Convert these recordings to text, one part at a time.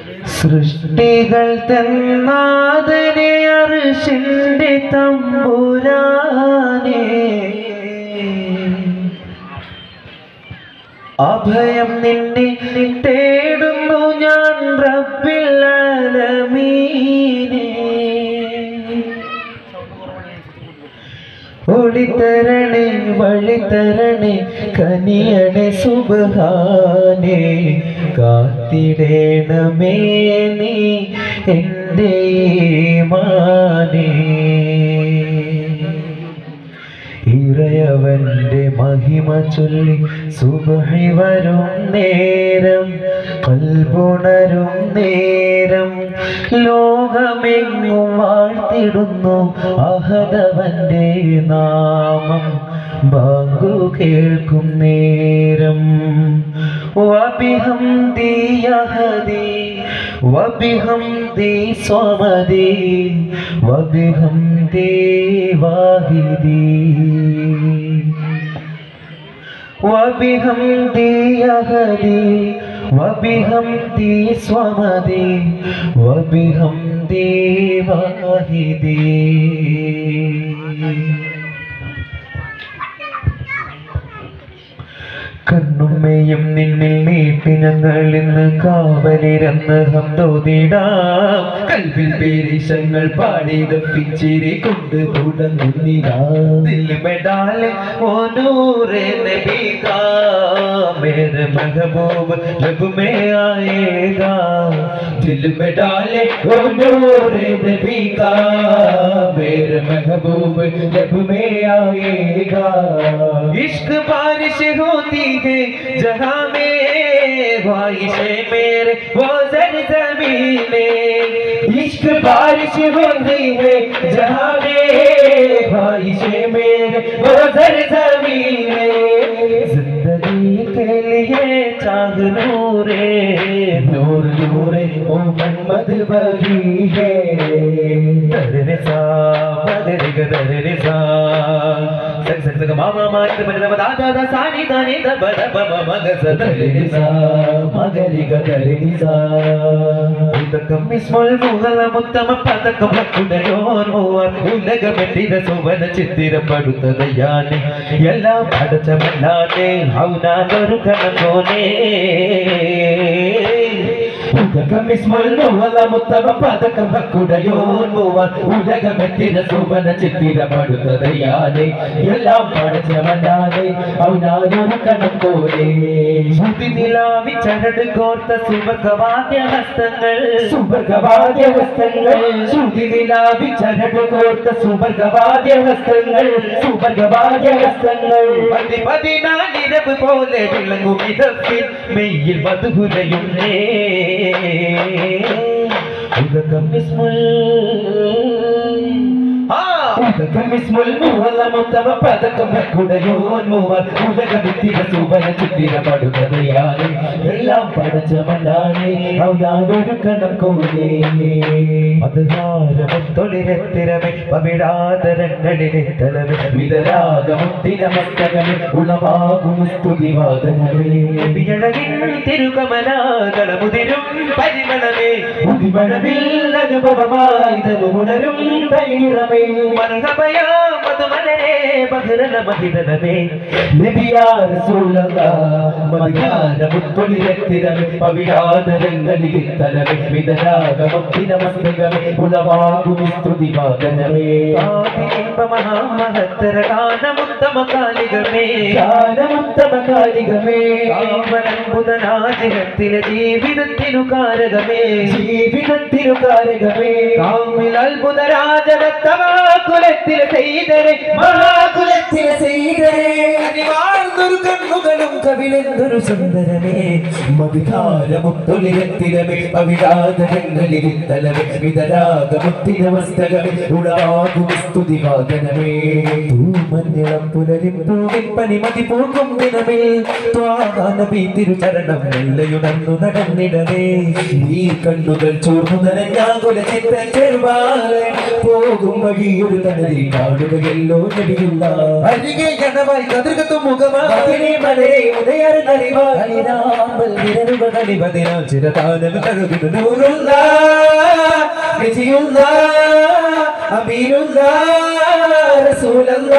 സൃഷ്ടികൾ തന്നാതനെ അറിഷിന്റെ തമ്പുരാനെ അഭയം നിന്നെ തേടുന്നു ഞാൻ റബ്ബില്ലമീനെ ഒളിത്തരണേ വഴിത്തരണേ കനിയണേ സുബഹാനെ കാത്തിടേണമേ നീ എൻ്റെ മാനേ ഇറയവന്റെ മഹിമ ചൊല്ലി സുബഹി വരും നേരം കൽപുണരും നേരം ലോകമെങ്ങും വാഴ്ത്തിടുന്നു അഹദവന്റെ നാമം ബാങ്കു കേൾക്കും നേരം വബിഹംദി യഹദി വബിഹംദി സ്വമദി വബിഹംദി വാഹിദി വബിഹംദി യഹദി വബിഹംദി സ്വമദി വബിഹംദി വാഹിദി കണ്ണുമ്മയും നിന്നിൽ നീട്ടി ഞങ്ങൾ ഇന്ന് കാവലിരന്ന് ഹംദോതിടാം കൽവിൽ പേരിശങ്ങൾ പാടി ദപ്പിച്ചിരി കൊണ്ട് തുടങ്ങുന്നിടാലെ ഓനൂറെ നബി കാ मेरे महबूब लब में आएगा दिल में डाले वो नूर नबी का मेरे महबूब लब में आएगा इश्क बारिश होती है जहाँ में ख्वाहिशें मेरे वो जर जमीन में इश्क बारिश होती है जहाँ में ख्वाहिशें मेरे वो जर जमीन में जिंदगी के लिए चांद नूरे नूर नूरे ओ मोहम्मद बगी है दरे सा मगरे गदरे सा सग सग सग मामा मा इत बद बद दा दा सा नि दा नि द ब द ब म म ग स दरे सा मगरे गदरे सा ഉദകം ഇസ്മുൽ മുഹല മുത്തമ പതക്കം ഹക്കുടയോർ മൂവർ ഉലകമെത്തിന സുവന ചിത്തിരപ്പെടുത്തതയാനെ എല്ലാം അടച്ചമല്ലാതെ ഔനാതൊരു കണക്കോനേ ഉദകം ഇസ്മുൽ മുഹല മുത്തമ പതക്കം ഹക്കുടയോർ മൂവർ ഉലകമെത്തിന സുവന ചിത്തിരപ്പെടുത്തതയാനെ എല്ലാം അടച്ചമല്ലാതെ ഔനാതൊരു കണക്കോനേ നിലാവി ചരട് കോർത്ത സുവർഗവാദ്യ ഹസ്തങ്ങൾ സുവർഗവാദ്യ ഹസ്തങ്ങൾ ശ്രുതിനിലാവി ചരട് കോർത്ത സുവർഗവാദ്യ ഹസ്തങ്ങൾ സുവർഗവാദ്യ ഹസ്തങ്ങൾ പതി പതിനാലിരവ് പോലെ വിളങ്ങും ഇതപ്പിൽ മെയ്യിൽ മധുരയുന്നേ ഉദകം വിസ്മുൽ ഉദകം വിസ്മുൽ മുഹല മുത്തമ പതക്കം കുടയോൻ മൂവർ ഉലകമെത്തിയ സുവന ചുറ്റിരപ്പെടുകതയാലെ എല്ലാം പടച്ചമല്ലാതെ ഔദാനൊരു കണം കോലേ മധുഹാരമൊത്തൊളിരത്തിരമെ പവിടാതരങ്ങളിലെ തലവെ വിതരാഗമുത്തിന മസ്തകമെ ഉളവാകും സ്തുതിവാദനമേ വിയഴകിൻ തിരുകമലാകളമുതിരും പരിമളമേ ഉദിമണവിൽ അനുഭവമായി തനുണരും തൈറമേ മർഹബയാ മധുമലരേ ബഹ്റന മഹിതനമേ നബിയാ റസൂലല്ലാഹ് മദിയാരമുത്തൊളിരത്തിരമെ പവിഴാതരങ്ങളിൽ തലവെ വിതരാഗമത്തിന മസ്തകമെ ഉളവാകും സ്തുതിവാദനമേ മഹാമഹത്തര ഗാനമുത്തമ കാലികമേ ഗാനമുത്തമ കാലികമേ കാമലംബുതനാജിഹത്തിലെ ജീവിതത്തിനു കാരകമേ ജീവിതത്തിനു കാരകമേ കാമിൽ അത്ഭുത രാജവത്തമാകുലത്തിലെ ചെയ്തരെ മഹാകുലത്തിലെ ചെയ്തരെ അനിവാർന്നൊരു കണ്ണുകളും കവിലെന്തൊരു സുന്ദരമേ മവികാരമുത്തൊളിരത്തിരമേ അവിരാധങ്ങളിൽ തലവേ വിതരാഗമുത്തിന വസ്തകമേ ഉളവാകും സ്തുതിവാദനമേ തൂമഞ്ഞളം പുലരിം പൂവിൻ പനിമതി പൂക്കും ദിനമേ ത്വാനബി തിരുചരണം മെല്ലയുണർന്നു നടന്നിടമേ ഈ കണ്ണുകൾ ചോർന്നു നനഞ്ഞാകുല ചിത്ത ചെറുവാറെ പോകും വഴിയൊരു തനതി കാണുകയല്ലോ നബിയുള്ള അരികെ കണവായി കതിർകത്തു മുഖമാ മലരെ ഉദയർ നറിവാൽ വിരലുകൾ കളിപതിനാൽ ചിരതാനം കഴുകുന്നു നൂറുള്ള വിജയുള്ള അമീനുള്ള റസൂലല്ല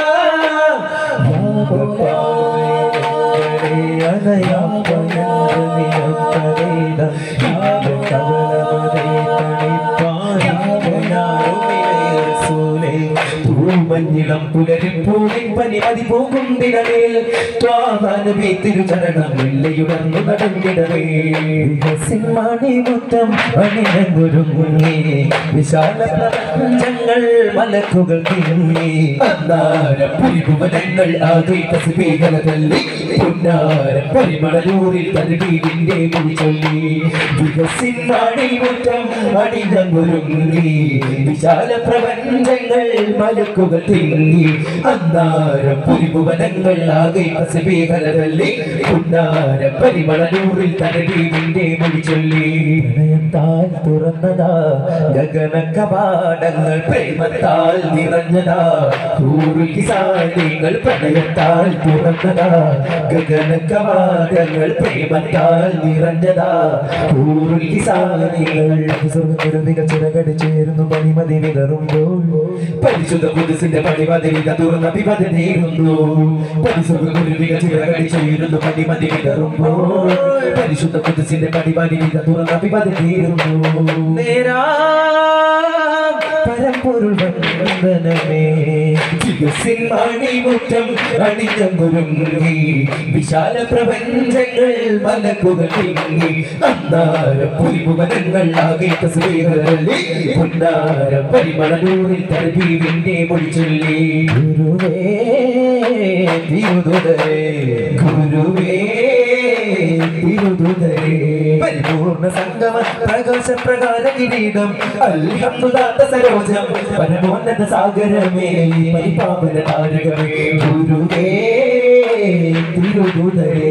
മഞ്ഞിളം പുലരിപ്പൂവിൻ പനി മതി പോകും ദിനമേൽ ത്വാനബി തിരുചരണം വെള്ളയുടർന്നു നടന്നിടവേ സിംഹാണി മുറ്റം അണിനങ്ങുരുങ്ങി വിശാല പ്രപഞ്ചങ്ങൾ മലക്കുകൾ തിങ്ങി അന്നാര പുരിഭുവനങ്ങൾ ആദ്യ തസ്ബീഹലതല്ലി പുന്നാര പരിമളൂരിൽ തരുവീടിന്റെ മൊഴി ചൊല്ലി വികസിമാണി മുറ്റം അണിനങ്ങുരുങ്ങി വിശാല പ്രപഞ്ചങ്ങൾ മലക്കുകൾ തിങ്ങി അന്നാര പുരിഭുവനങ്ങൾ ആകെ തസ്ബീഹലതല്ലി പുന്നാര പരിമളൂരിൽ തരുവീടിന്റെ മൊഴി ചൊല്ലി പ്രണയത്താൽ തുറന്നതാ ഗഗന കവാടങ്ങൾ പ്രേമത്താൽ നിറഞ്ഞതാ പൂർവിസാലികൾ പ്രണയത്താൽ തുറന്നതാ ഗഗന കവാടങ്ങൾ പ്രേമത്താൽ നിറഞ്ഞതാ പൂർവിസാലികൾ സ്വർഗുരുവികൾ ചിറകടി ചേരുന്നു പണിമതി വിതറുമ്പോൾ പരിശുദ്ധ കുതിസിന്റെ പണിമതി വിത തുറന്ന വിപതി നേരുന്നു പരിശുദ്ധ കുരുവികൾ ചിറകടി ചേരുന്നു പണിമതി വിതറുമ്പോൾ പരിശുദ്ധ കുതിസിന്റെ പണിമതി വിത തുറന്ന വിപതി നേരുന്നു നേരാ പരമ്പൊരുൾ വന്ദനമേ മണിമുറ്റം അണിഞ്ഞുരുങ്ങി വിശാല പ്രപഞ്ചങ്ങൾ മലക്കുകൾ തിങ്ങി അന്നാര പുലിമുഖങ്ങൾ ആകെ തസ്ബീഹലി പുന്നാര പരിമളൂരിൽ തരബീവിന്റെ മൊഴി ചൊല്ലി ഗുരുവേ തിരുതുതരേ ഗുരുവേ തിരുതുതരേ പരിപൂർണ സംഗമ പ്രകാശ പ്രകാര കിരീടം അൽഹംദുദാത്ത സരോജം പരമോന്നത സാഗരമേ പരിപാവന താരകമേ ഗുരുവേ തിരുതുതരേ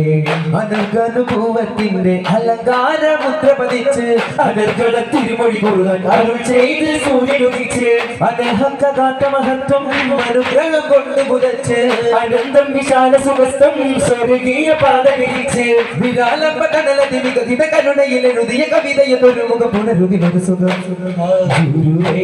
അനർഗനുഭവത്തിന്റെ അലങ്കാര മുദ്ര പതിച്ച് അനർഗണ തിരുമൊഴി കുറുകാൻ അരുൾ ചെയ്ത് സൂര്യനുദിച്ച് അനഹങ്കാത്ത മഹത്വം അനുഗ്രഹം കൊണ്ട് പുതച്ച് അനന്തം വിശാല സുഖസ്ഥം സ്വർഗീയ പാത വിരിച്ച് വിരാലം പതനലതി വികസിത കരുണയിൽ എഴുതിയ കവിതയൊരു മുഖ പുനരുതി സുഖം ഗുരുവേ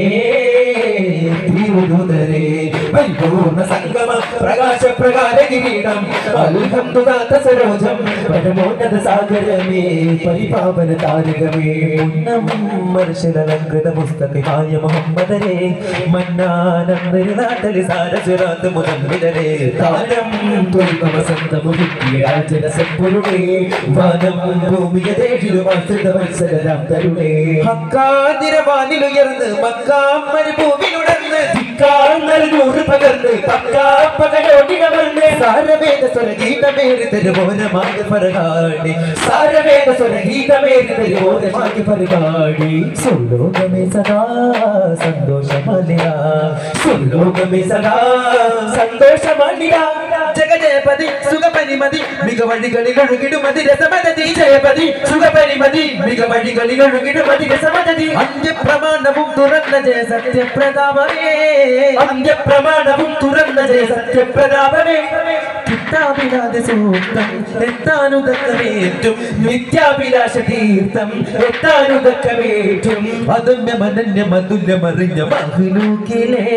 തിരുതുതരേ പരിപൂർണ സംഗമ പ്രകാശ പ്രകാര കിരീടം അൽഹംദുദാത്ത സരോജം പരമോന്നത സാഗരമേ പരിപാവന താരകമേ ഉന്നം മർശലലങ്കൃത പുസ്തകമായ മുഹമ്മദരെ മന്നാനന്ദരി നാട്ടലി സാരസുരാത്ത് മുതമ്മിതരെ താരം തൊഴിൽ വസന്ത മുഖ്യാചന സമ്പുരുടെ വനം ഭൂമിയ ദേഹിലുമാശ്രിത വത്സരാം തരുണേ ഹക്കാതിരവാനിലുയർന്ന് മക്കാം മരുഭൂമിയിലുടർന്ന് ധിക്കാന്നൂറ് പകർന്ന് പക്കാ പകലോടി കവർന്ന് സാരവേദ സ്വരഗീതമേറി തരുമോനമായി പരകാടി സാരവേദ സ്വരഗീതമേറി തരുമോനമായി പരകാടി സുലോകമേ സദാ സന്തോഷമലിയ സുലോകമേ സദാ സന്തോഷമലിയ ജഗജയപതി സുഖപരിമതി മികവഴികളിൽ ഒഴുകിടുമതി രസമതി ജയപതി സുഖപരിമതി മികവഴികളിൽ ഒഴുകിടുമതി രസമതി അന്ത്യപ്രമാണവും തുറന്ന ജയ സത്യപ്രതാപമേ അന്ത്യപ്രമാണവും തുറന്ന ജയ സത്യപ്രതാപമേ കിട്ടാവിലാതെ സൂക്തം എത്താനുദക്കമേറ്റും നിത്യാഭിലാഷ തീർത്ഥം എത്താനുദക്കമേറ്റും അതമ്യ മനന്യ മതുല്യമറിഞ്ഞ മഹ്ലൂക്കിലേ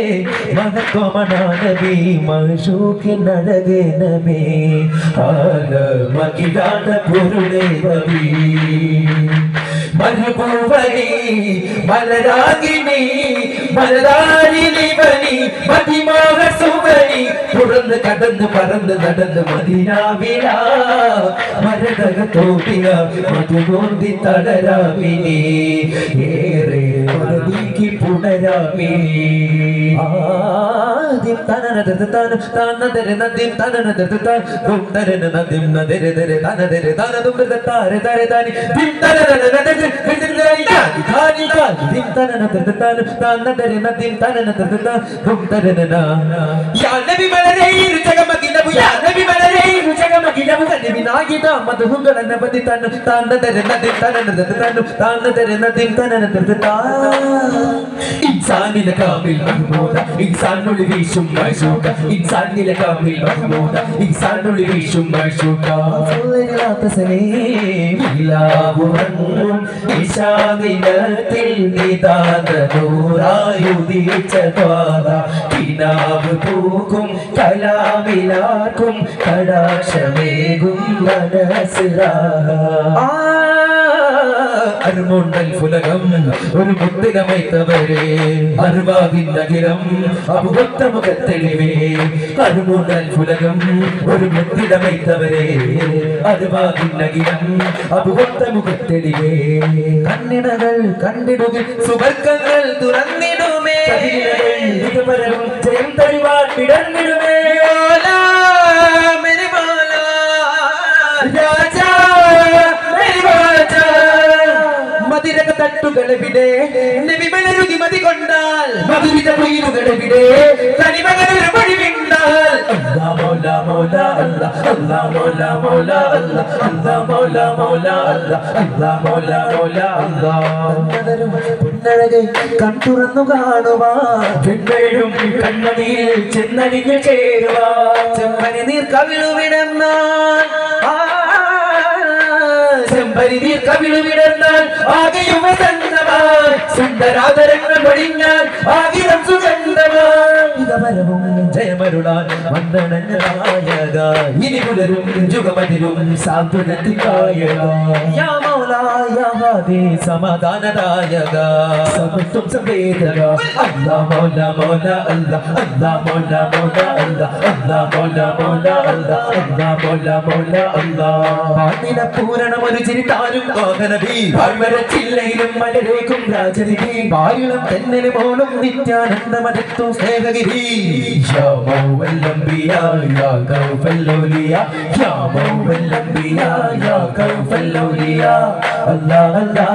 മഹത്വമനാനബി മഹശൂക്കിനഴകനമേ ആല മകിടാന പൊരുളേ നബി മരുഭൂവനി മലരാഗിനി മലരാരിനി ബനി മതിമോഹ സുവനി തുറന്ന് കടന്ന് പറന്ന് നടന്ന് മതിനാവില മരതക തോട്ടിയ മധുമോന്തി തളരാവിനി ഏറെ മറനീക്കി പുണരാവിനി ആദ്യം തനനദര തന തനദര നദ്യം തനനദര തന ദും തരന നദ്യം നദര ദര തനദര തന ദും ദര താര തര താനി ദിം തനനദര നദര ദിം താനി താനി കാനി ദിം തനനദര തന തനദര നദ്യം തനനദര തന ദും തരന യാ നബി മലരേ ജഗമകിലബു യാ നബി മലരേ ജഗമകിലബു നബി നായിദ മദ റൂഹുകൾ അനവധി തന്നു താണ്ട തരുന്നതിൽ തനനത് തന്നു താണ്ട തരുന്നതിൽ തനനത് താ ഇൻസാനിലെ കാമിൽ മഹ്മൂദ ഇൻസാനൊളി വീശും മഴൂക ഇൻസാനിലെ കാമിൽ മഹ്മൂദ ഇൻസാനൊളി വീശും മഴൂക ഉറങ്ങും ഇശാനിലത്തിൽ നിതാന്ത നൂറായുദിച്ച ദ്വാര കിനാവ് പൂക്കും കലാമിലാക്കും കടാക്ഷമേകും മനസ്സിലാ അരുമുണ്ടൽ ഫുലകം ഒരു മുത്തിനമൈത്തവരെ അറിവാകിൻ നഗരം അപുകൊത്ത മുഖത്തെളിവേ അരുമുണ്ടൽ ഫുലകം ഒരു മുത്തിനമൈത്തവരെ അറിവാകിൻ നഗരം അപുകൊത്ത മുഖത്തെളിവേ കണ്ണിണകൾ കണ്ടിടുക സുവർക്കങ്ങൾ തുറന്നിടുമേ ഇതുവരവും ജയം തരുവാൻ വിടർന്നിടുമേ മെരി രാജാ മെരി രാജാ മതിരക തട്ടുകളെവിടെ നബിമലരുതി മതി കൊണ്ടാൽ മധുരിത കുയിലുകളെവിടെ തനിമകനൊരു വഴി വിണ്ടാൽ അല്ലാ മൗല മൗല അല്ലാ അല്ലാ മൗല മൗല അല്ലാ അല്ലാ മൗല മൗല അല്ലാ അല്ലാ മൗല മൗല അല്ലാ പുന്നഴകെ കൺതുറന്നു കാണുവാ പെണ്ണഴും കണ്ണടിയിൽ ചെന്നടിഞ്ഞു ചേരുവാ ചെമ്മനി നീർ കവിളു വിടന്നാൽ ചെമ്പരി നീർ കവിളു വിടർന്നാൽ ആകെയും വസന്തമായി സുന്ദരാതരങ്ങൾ പൊടിഞ്ഞാൽ ആകിരം സുഗന്ധമായി ഇതവരവും ജയമരുളാൻ വന്ദനഞ്ഞ നായക ഇനി പുലരും ജുഗമതിരും സാന്ത്വനത്തിനായക യാ മൗലാ യാ ഹാദി സമാധാനദായക സമത്വം സംവേദക അല്ലാ മൗല മൗല അല്ലാ അല്ലാ മൗല മൗല അല്ലാ അല്ലാ മൗല മൗല അല്ലാ അല്ലാ മൗല മൗല അല്ലാ പാട്ടിന പൂരണം ഒരു ചിരിത്താനും വാഹനബി ചില്ലയിലും മലരേക്കും രാജനിധി വായുളം തെന്നല് പോലും നിത്യാനന്ദമതെത്തു സ്നേഹഗിരി യാ മൗവല്ലംബിയ യാ കൗഫല്ലൗലിയ യാ മൗവല്ലംബിയ യാ കൗഫല്ലൗലിയ അല്ലാ അല്ലാ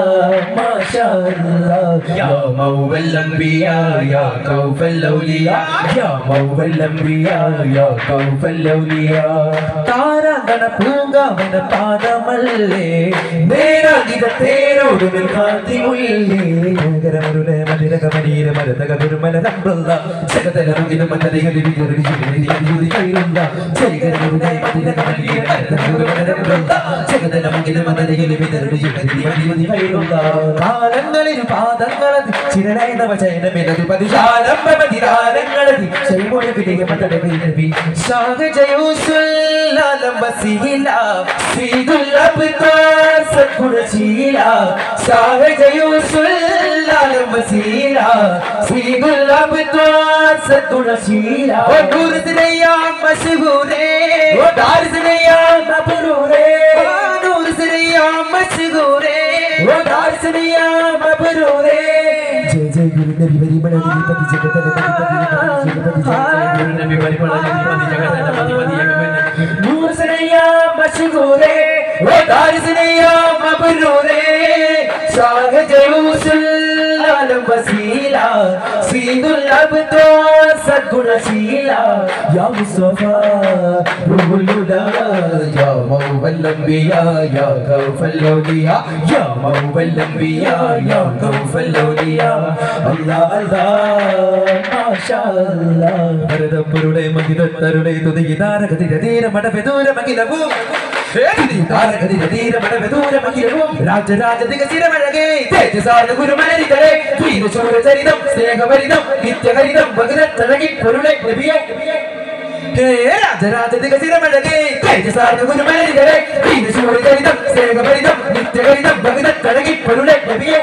മാഷാ അല്ലാ യാ മൗവല്ലംബിയ യാ കൗഫല്ലൗലിയ യാ മൗവല്ലംബിയ യാ കൗഫല്ലൗലിയ താരാങ്കണ പൂങ്കാവന പാദമല്ലേ നേരാകിത തേരോടുമിൽ കാത്തി മുല്ലേ നഗരമരുളെ മതിരക മരീര മരതക ദുർമല നമ്പ്രല്ല ജഗതലമുകിലും മന്നതകളി വികരടി ജിഗരടി യുതി കൈരുണ്ട ജഗരമുരുളെ മതിരക മരീര മരതക ദുർമല നമ്പ്രല്ല ജഗതലമുകിലും മന്നതകളി വികരടി ജിഗരടി യുതി കൈരുണ്ട കാലങ്ങളിൽ പാദങ്ങളത് ചിരനൈനവ ചൈനമിനതു പതിശാലം പതിരാലങ്ങളത് ചെയ്മൊഴി വിലയ മതടവിൽ നബി ഷാഹ ജയൂസുല്ലാലം വസീല സീദുൽ അബ്താർ സദ്ഗുണശീല ഷാഹ ജയൂസുല്ലാലം വസീല സീദുൽ അബ്താർ സദ്ഗുണശീല ഓ നൂർസിനയ്യാ മശഹൂരേ ഓ ദാർസിനയ്യാ മബ്രൂരേ ഓ നൂർസിനയ്യാ മശഹൂരേ ഓ ദാർസിനയ്യാ മബ്രൂരേ ജയ ജയ ഗുരു നബി പരിമള നിധിപതി ജഗതല ഗുരു നബി പരിമള നിധിപതി ജഗതല नूर से नैया मशहूर है वो दार से नैया मबरूर है शाह जयूसुल आलम वसीला सीदुल अब्दो सद्गुणशीला या मुस्तफा रूहुल हुदा या मौवल अंबिया या गौफल औलिया या मौवल अंबिया या गौफल औलिया अल्लाह अल्लाह മാഷാ അല്ലാഹ് ഭരതപ്പുരുടെ മകിതത്തരുടെ തുതി താരകതിര ധീര മടപെദൂര മകിലവും രാജരാജതികശിരമഴകേ തേജസാര ഗുരുമലരിതരെ വീരശൂരചരിതം സ്നേഹഭരിതം നിത്യഹരിതം ഭഗതത്തഴകി പൊരുളെ നബിയെ ഹേ രാജരാജതികശിരമഴകേ തേജസാര ഗുരുമലരിതരെ വീരശൂരചരിതം സ്നേഹഭരിതം നിത്യഹരിതം ഭഗതത്തഴകി പൊരുളെ നബിയെ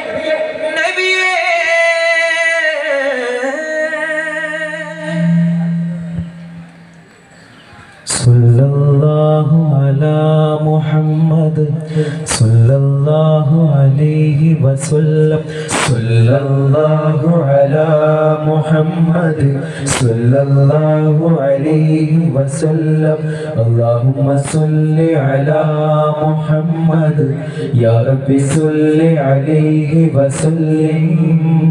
صلى الله على محمد صلى الله عليه وسلم صلى الله على محمد صلى الله عليه وسلم اللهم صل على محمد يا رب صل عليه وسلم